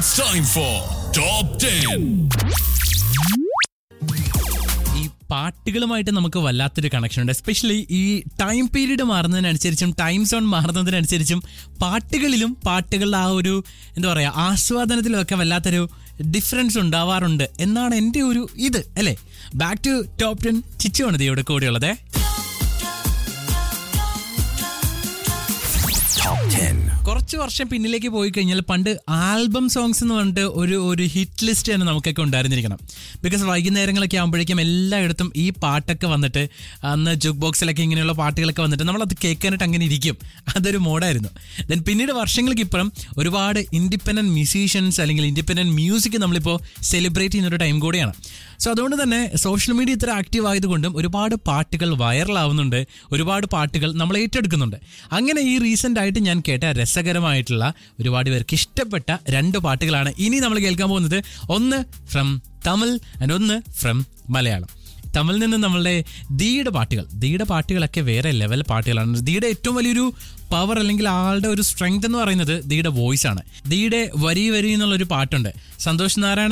It's time for Top 10. ഈ പാട്ടുകളുമായിട്ട് നമുക്ക് വല്ലാത്തൊരു കണക്ഷൻ ഉണ്ട് എസ്പെഷ്യലി ഈ ടൈം പീരീഡ് മാറുന്നതിനനുസരിച്ചും ടൈം സോൺ മാറുന്നതിനനുസരിച്ചും പാട്ടുകളിലും പാട്ടുകളുടെ ആ ഒരു എന്താ പറയുക ആസ്വാദനത്തിലും ഒക്കെ വല്ലാത്തൊരു ഡിഫറൻസ് ഉണ്ടാവാറുണ്ട് എന്നാണ് എൻ്റെ ഒരു ഇത് അല്ലേ ബാക്ക് ടു ടോപ്പ് ടെൻ ചിച്ചുവാണ് ഇതിയുടെ കൂടെയുള്ളത് കുറച്ച് വർഷം പിന്നിലേക്ക് പോയി കഴിഞ്ഞാൽ പണ്ട് ആൽബം സോങ്സ് എന്ന് പറഞ്ഞിട്ട് ഒരു ഒരു ഹിറ്റ് ലിസ്റ്റ് തന്നെ നമുക്കൊക്കെ ഉണ്ടായിരുന്നിരിക്കണം ബിക്കോസ് വൈകുന്നേരങ്ങളൊക്കെ ആകുമ്പോഴേക്കും എല്ലായിടത്തും ഈ പാട്ടൊക്കെ വന്നിട്ട് അന്ന് ജുക്ക് ബോക്സിലൊക്കെ ഇങ്ങനെയുള്ള പാട്ടുകളൊക്കെ വന്നിട്ട് നമ്മളത് കേൾക്കാനായിട്ട് അങ്ങനെ ഇരിക്കും അതൊരു മോഡായിരുന്നു ദെൻ പിന്നീട് വർഷങ്ങൾക്ക് ഇപ്പുറം ഒരുപാട് ഇൻഡിപെൻഡൻറ്റ് മ്യൂസീഷ്യൻസ് അല്ലെങ്കിൽ ഇൻഡിപെൻഡൻറ്റ് മ്യൂസിക് നമ്മളിപ്പോൾ സെലിബ്രേറ്റ് ചെയ്യുന്ന ഒരു ടൈം കൂടിയാണ് സോ അതുകൊണ്ട് തന്നെ സോഷ്യൽ മീഡിയ ഇത്ര ആക്റ്റീവ് ആയതുകൊണ്ടും ഒരുപാട് പാട്ടുകൾ വൈറലാവുന്നുണ്ട് ഒരുപാട് പാട്ടുകൾ നമ്മൾ ഏറ്റെടുക്കുന്നുണ്ട് അങ്ങനെ ഈ റീസെൻ്റ് ആയിട്ട് ഞാൻ കേട്ട രസകരമായിട്ടുള്ള ഒരുപാട് പേർക്ക് ഇഷ്ടപ്പെട്ട രണ്ട് പാട്ടുകളാണ് ഇനി നമ്മൾ കേൾക്കാൻ പോകുന്നത് ഒന്ന് ഫ്രം തമിഴ് ആൻഡ് ഒന്ന് ഫ്രം മലയാളം തമിഴിൽ നിന്ന് നമ്മളുടെ ദീയുടെ പാട്ടുകൾ ദീയുടെ പാട്ടുകളൊക്കെ വേറെ ലെവൽ പാട്ടുകളാണ് ദീയുടെ ഏറ്റവും വലിയൊരു പവർ അല്ലെങ്കിൽ ആളുടെ ഒരു സ്ട്രെങ്ത് എന്ന് പറയുന്നത് ദീയുടെ വോയിസ് ആണ് ദീയുടെ വരി വരി എന്നുള്ള ഒരു പാട്ടുണ്ട് സന്തോഷ് നാരായണ